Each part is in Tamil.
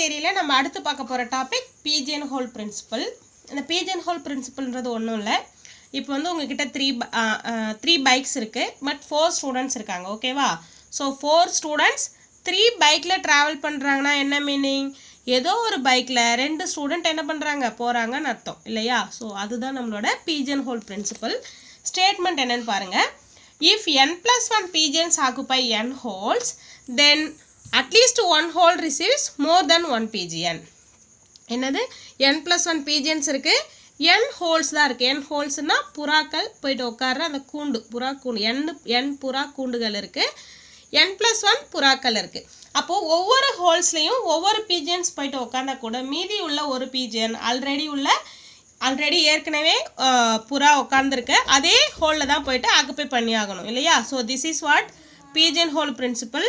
தேரியில் நம்ம அடுத்து பார்க்க போகிற டாபிக் பிஜிஎன் ஹோல் பிரின்சிபல் இந்த பிஜிஎன் ஹோல் பிரின்சிபல்ன்றது ஒன்றும் இல்லை இப்போ வந்து உங்ககிட்ட த்ரீ த்ரீ பைக்ஸ் இருக்குது பட் ஃபோர் ஸ்டூடெண்ட்ஸ் இருக்காங்க ஓகேவா ஸோ ஃபோர் ஸ்டூடெண்ட்ஸ் த்ரீ பைக்கில் ட்ராவல் பண்ணுறாங்கன்னா என்ன மீனிங் ஏதோ ஒரு பைக்கில் ரெண்டு ஸ்டூடெண்ட் என்ன பண்ணுறாங்க போகிறாங்கன்னு அர்த்தம் இல்லையா ஸோ அதுதான் நம்மளோட பிஜிஎன் ஹோல் பிரின்சிபல் ஸ்டேட்மெண்ட் என்னன்னு பாருங்கள் if n plus one pigeons occupy n holes then at least one hole receives more than one pigeon என்னது என் ப்ளஸ் ஒன் பிஜிஎன்ஸ் இருக்குது என் ஹோல்ஸ் தான் இருக்குது என் ஹோல்ஸ்னால் புறாக்கள் போயிட்டு உட்கார்ற அந்த கூண்டு புறா கூண்டு என் என் புறா கூண்டுகள் இருக்குது என் ப்ளஸ் ஒன் புறாக்கள் இருக்குது அப்போது ஒவ்வொரு ஹோல்ஸ்லேயும் ஒவ்வொரு பிஜிஎன்ஸ் போயிட்டு உட்காந்தா கூட மீதி உள்ள ஒரு பிஜிஎன் ஆல்ரெடி உள்ள ஆல்ரெடி ஏற்கனவே அஹ், புறா உட்காந்துருக்கு அதே ஹோலில் தான் போயிட்டு ஆக்குப்பை பண்ணி ஆகணும் இல்லையா so this is what pigeon hole principle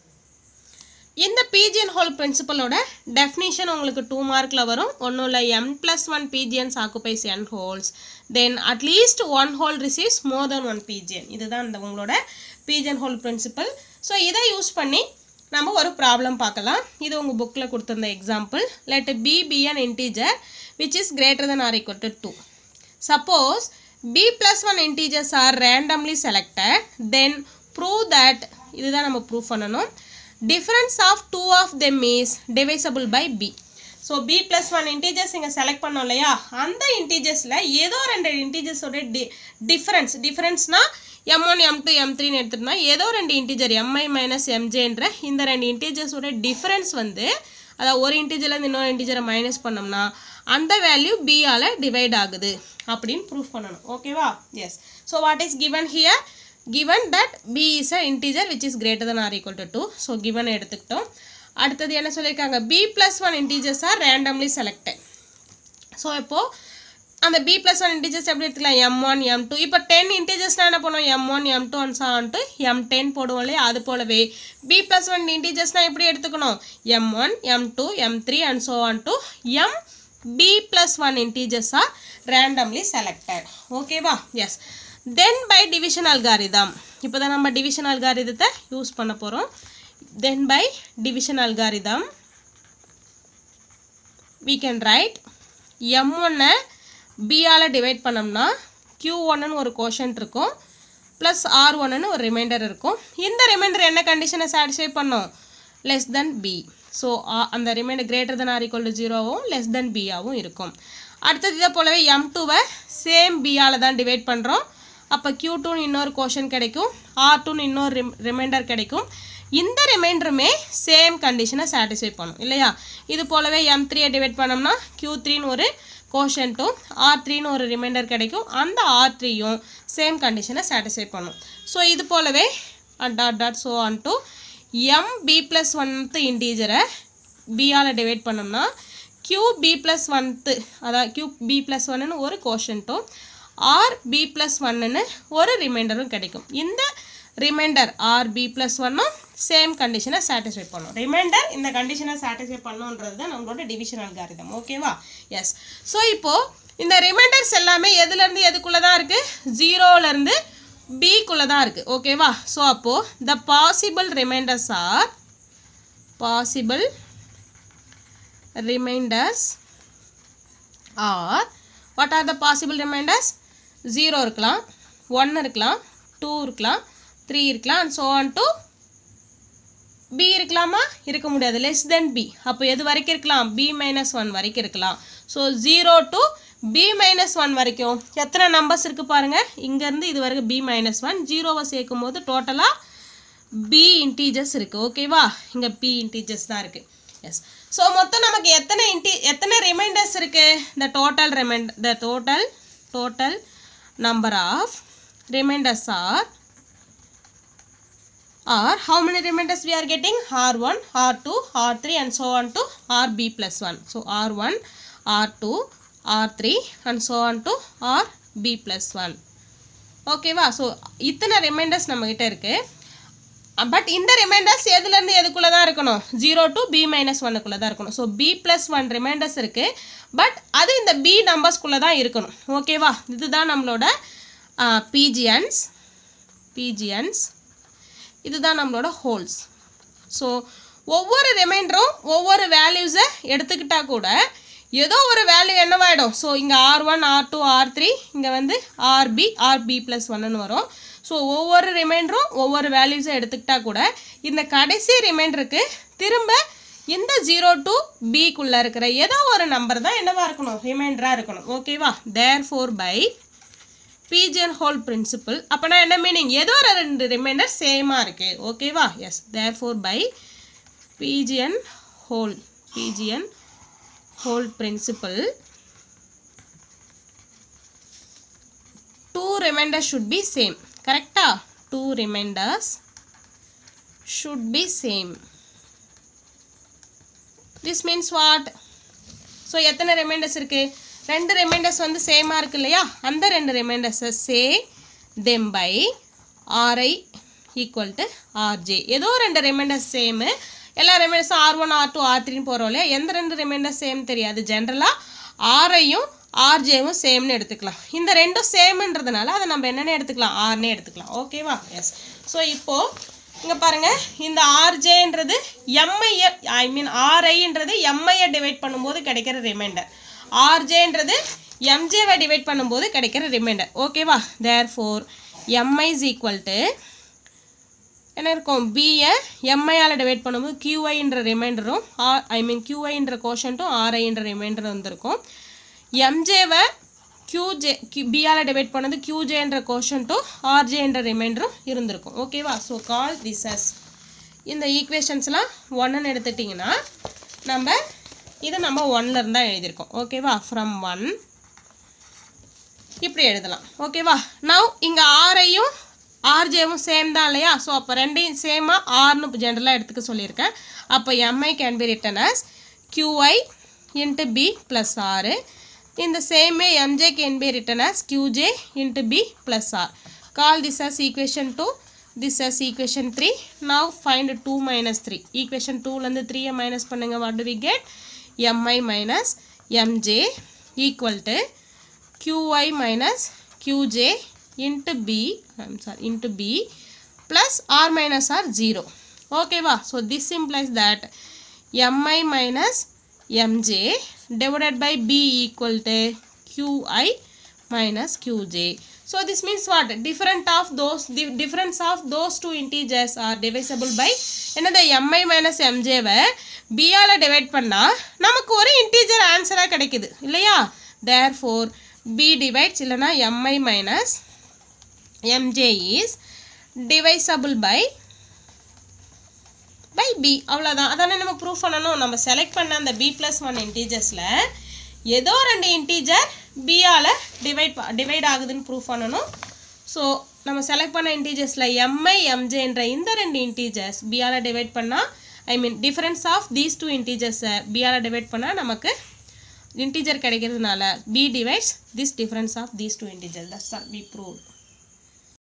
இந்த பிஜிஎன் ஹோல் பிரின்சிபலோட டெஃபினிஷன் உங்களுக்கு டூ மார்க்கில் வரும் ஒன்றும் இல்லை m plus one pigeons occupies n holes then at least one hole receives more than one pigeon இதுதான் இந்த உங்களோட பிஜிஎன் ஹோல் பிரின்சிபல் ஸோ இதை யூஸ் பண்ணி நம்ம ஒரு ப்ராப்ளம் பார்க்கலாம் இது உங்கள் புக்கில் கொடுத்துருந்த example let b be an integer which is greater than or equal to two Suppose b plus 1 integers are randomly selected, then prove that இதுதான் நம்ம ப்ரூவ் பண்ணணும் difference of two of them is divisible by b so b plus one integers இங்கே செலக்ட் பண்ணோம் இல்லையா அந்த இன்டீஜர்ஸில் ஏதோ ரெண்டு இன்டீஜர்ஸோட டி டிஃப்ரென்ஸ் டிஃப்ரென்ஸ்னால் m one m two m த்ரீன்னு எடுத்துட்டோம்னா ஏதோ ரெண்டு இன்டீஜர் எம்ஐ மைனஸ் எம்ஜேன்ற இந்த ரெண்டு இன்டீஜர்ஸோட டிஃப்ரென்ஸ் வந்து அதாவது ஒரு இன்டீஜர்லேருந்து இன்னொரு இன்டீஜரை மைனஸ் பண்ணோம்னா அந்த வேல்யூ பியால் டிவைட் ஆகுது அப்படின்னு ப்ரூஃப் பண்ணணும் ஓகேவா yes so what is given here given that b is a integer which is greater than or equal to 2 so given எடுத்துக்கிட்டோம் அடுத்தது என்ன சொல்லியிருக்காங்க b plus 1 integers are randomly selected so இப்போது அந்த பி ப்ளஸ் ஒன் இன்டீஜர்ஸ் எப்படி எடுத்துக்கலாம் எம் ஒன் எம் டூ இப்போ டென் இன்டீஜர்ஸ்னால் என்ன பண்ணுவோம் m one m two and சான்ட்டு எம் டென் போடுவோம் இல்லையா அது போலவே பி ப்ளஸ் ஒன் இன்டீஜர்ஸ்னால் எப்படி எடுத்துக்கணும் m one m two m three and so on to m b plus one integers are randomly selected ஓகேவா yes then by division algorithm இப்போ தான் நம்ம டிவிஷன் அல்காரிதத்தை யூஸ் பண்ண போகிறோம் then by division algorithm we can write m ஒன்னை பியால் டிவைட் பண்ணோம்னா க்யூ ஒன்னு ஒரு கோஷன்ட் இருக்கும் ப்ளஸ் ஆர் ஒன்னு ஒரு ரிமைண்டர் இருக்கும் இந்த ரிமைண்டர் என்ன கண்டிஷனை சாட்டிஸ்ஃபை பண்ணும் லெஸ் தென் பி ஸோ அந்த remainder greater than or equal to ஜீரோவும் லெஸ் தென் பியாவும் இருக்கும் அடுத்தது இதை போலவே எம் டூவை சேம் பியால் தான் டிவைட் பண்ணுறோம் அப்போ க்யூ டூன்னு இன்னொரு கோஷன் கிடைக்கும் ஆர் டூன்னு இன்னொரு ரிம் ரிமைண்டர் கிடைக்கும் இந்த ரிமைண்டருமே சேம் கண்டிஷனை சாட்டிஸ்ஃபை பண்ணும் இல்லையா இது போலவே எம் த்ரீயை டிவைட் பண்ணோம்னா க்யூ த்ரீன்னு ஒரு கோஷன்ட்டும் ஆர் த்ரீன்னு ஒரு ரிமைண்டர் கிடைக்கும் அந்த ஆர் த்ரீயும் சேம் கண்டிஷனை சாட்டிஸ்ஃபை பண்ணும் ஸோ இது போலவே dot dot so on to m b plus ஒன்த்து இன்டீஜரை பியால் டிவைட் பண்ணோம்னா க்யூ பி ப்ளஸ் ஒன்த்து அதாவது க்யூ பி ப்ளஸ் ஒன்னு ஒரு கோஷன்ட்டும் ஆர் பி ப்ளஸ் ஒன்னு ஒரு ரிமைண்டரும் கிடைக்கும் இந்த ரிமைண்டர் ஆர் பி ப்ளஸ் ஒன்னும் சேம் கண்டிஷனை சாட்டிஸ்ஃபை பண்ணும் ரிமைண்டர் இந்த கண்டிஷனை சாட்டிஸ்ஃபை பண்ணுன்றது தான் நம்மளோட டிவிஷன் அல்காரிதம் ஓகேவா எஸ் ஸோ இப்போது இந்த ரிமைண்டர்ஸ் எல்லாமே எதுலேருந்து எதுக்குள்ளே தான் இருக்குது ஜீரோலேருந்து பிக்குள்ளே தான் இருக்குது ஓகேவா ஸோ அப்போது the possible remainders are possible remainders are what are the possible remainders zero இருக்கலாம் ஒன் இருக்கலாம் டூ இருக்கலாம் த்ரீ இருக்கலாம் and so on to b இருக்கலாமா இருக்க முடியாது லெஸ் தென் பி அப்போ எது வரைக்கும் இருக்கலாம் பி மைனஸ் ஒன் வரைக்கும் இருக்கலாம் so zero to b minus one வரைக்கும் எத்தனை நம்பர்ஸ் இருக்குது பாருங்கள் இங்கேருந்து இது வரைக்கும் பி மைனஸ் ஒன் ஜீரோவை சேர்க்கும் போது டோட்டலாக பி இன்டீஜர்ஸ் இருக்குது ஓகேவா இங்கே பி இன்டீஜர்ஸ் தான் இருக்குது எஸ் ஸோ மொத்தம் நமக்கு எத்தனை இன்டி எத்தனை ரிமைண்டர்ஸ் இருக்குது த டோட்டல் ரிமைண்ட் the total total number of remainders are or how many remainders we are getting r1 r2 r3 and so on to rb plus 1 so r1 r2 r3 and so on to rb plus 1 ஓகேவா ஸோ இத்தனை ரிமைண்டர்ஸ் நம்மக்கிட்ட இருக்குது பட் இந்த ரிமைண்டர்ஸ் எதுலேருந்து எதுக்குள்ளே தான் இருக்கணும் ஜீரோ டு பி மைனஸ் ஒன்னுக்குள்ளே தான் இருக்கணும் so b plus one remainders இருக்குது பட் அது இந்த பி நம்பர்ஸ்குள்ளே தான் இருக்கணும் ஓகேவா இதுதான் நம்மளோட பிஜிஎன்ஸ் பிஜிஎன்ஸ் இதுதான் நம்மளோட ஹோல்ஸ் ஸோ ஒவ்வொரு ரிமைண்டரும் ஒவ்வொரு வேல்யூஸை எடுத்துக்கிட்டா கூட ஏதோ ஒரு வேல்யூ என்னவாயிடும் ஸோ இங்கே r one r two r three இங்கே வந்து ஆர்பி ஆர்பி ப்ளஸ் ஒன்னு வரும் ஸோ ஒவ்வொரு ரிமைண்டரும் ஒவ்வொரு வேல்யூஸை எடுத்துக்கிட்டா கூட இந்த கடைசி ரிமைண்டருக்கு திரும்ப இந்த ஜீரோ டு பிக்குள்ளே இருக்கிற ஏதோ ஒரு நம்பர் தான் என்னவா இருக்கணும் ரிமைண்டராக இருக்கணும் ஓகேவா therefore by pigeon hole principle அப்போனா என்ன மீனிங் ஏதோ ஒரு ரெண்டு ரிமைண்டர் சேமாக இருக்குது ஓகேவா yes therefore by pigeon hole pigeon whole principle two remainders should be same correct ah two remainders should be same this means what so எத்தனை ரிமைண்டர்ஸ் இருக்கு ரெண்டு ரிமைண்டர்ஸ் வந்து சேமாக இருக்கு இல்லையா அந்த ரெண்டு ரிமைண்டர்ஸை say them by r i equal to r j ஏதோ ரெண்டு ரிமைண்டர்ஸ் சேமு எல்லா ரிமைண்டர்ஸும் r one r two r த்ரீன்னு போகிறோம் இல்லையா எந்த ரெண்டு ரிமைண்டர் சேம் தெரியாது ஜென்ரலாக ஆரையும் ஆர்ஜேவும் சேம்னு எடுத்துக்கலாம் இந்த ரெண்டும் சேம்ன்றதுனால அதை நம்ம என்னென்ன எடுத்துக்கலாம் ஆர்னே எடுத்துக்கலாம் ஓகேவா எஸ் ஸோ இப்போது இங்கே பாருங்கள் இந்த ஆர்ஜேன்றது எம்ஐயை ஐ மீன் ஆர்ஐன்றது எம்ஐயை டிவைட் பண்ணும்போது கிடைக்கிற ரிமைண்டர் ஆர்ஜேன்றது எம்ஜேவை டிவைட் பண்ணும்போது கிடைக்கிற ரிமைண்டர் ஓகேவா therefore m i is equal to என்ன இருக்கும் பியை எம்ஐயால் டிவைட் பண்ணும்போது கியூஐன்ற ரிமைண்டரும் ஆர் ஐ மீன் கியூஐன்ற கோஷன்ட்டும் ஆர்ஐன்ற ரிமைண்டர் வந்திருக்கும் எம்ஜேவை கியூஜே கியூ பியால் டிவைட் பண்ணது கியூஜேன்ற கோஷன்ட்டும் ஆர்ஜேன்ற ரிமைண்டரும் இருந்திருக்கும் ஓகேவா ஸோ கால் திஸ் அஸ் இந்த ஈக்குவேஷன்ஸ்லாம் ஒன்றுன்னு எடுத்துட்டிங்கன்னா நம்ம இதை நம்ம ஒன்ல இருந்தா எழுதியிருக்கோம் ஓகேவா ஃப்ரம் ஒன் இப்படி எழுதலாம் ஓகேவா நவ் இங்கே ஆரையும் ஆர்ஜேவும் சேம் தான் இல்லையா ஸோ அப்போ ரெண்டையும் சேமாக ஆர்னு ஜென்ரலாக எடுத்துக்க சொல்லியிருக்கேன் அப்போ m i can be written as qi into b plus r இந்த same way mj can be written as qj into b plus r call this as equation 2 this as equation 3 now find 2 minus 3 equation 2 ல இருந்து 3 ஐ minus பண்ணுங்க what do we get mi minus mj equal to qi minus qj into b I'm sorry into b plus r minus r 0 ஓகேவா so this implies that mi minus mj divided by b equal to qi minus qj so this means what different of those the difference of those two integers are divisible by என்னது mi minus mj வை b ஆல டிவைட் பண்ணா நமக்கு ஒரு இன்டீஜர் ஆன்சராக கிடைக்குது இல்லையா therefore b divides இல்லைனா mi minus mj is divisible by by b அவ்வளோதான் அதானே நம்ம ப்ரூஃப் பண்ணணும் நம்ம செலக்ட் பண்ண அந்த பி ப்ளஸ் ஒன் இன்டீஜர்ஸில் ஏதோ ரெண்டு இன்டீஜர் பியால் டிவைட் டிவைட் ஆகுதுன்னு ப்ரூஃப் பண்ணணும் ஸோ நம்ம செலக்ட் பண்ண இன்டீஜர்ஸில் எம்ஐ எம்ஜேன்ற இந்த ரெண்டு இன்டீஜர்ஸ் பியால் டிவைட் பண்ணால் I mean difference of these two இன்டீஜர்ஸை பியால் டிவைட் பண்ணால் நமக்கு இன்டீஜர் கிடைக்கிறதுனால b divides this difference of these two integer that's are b prove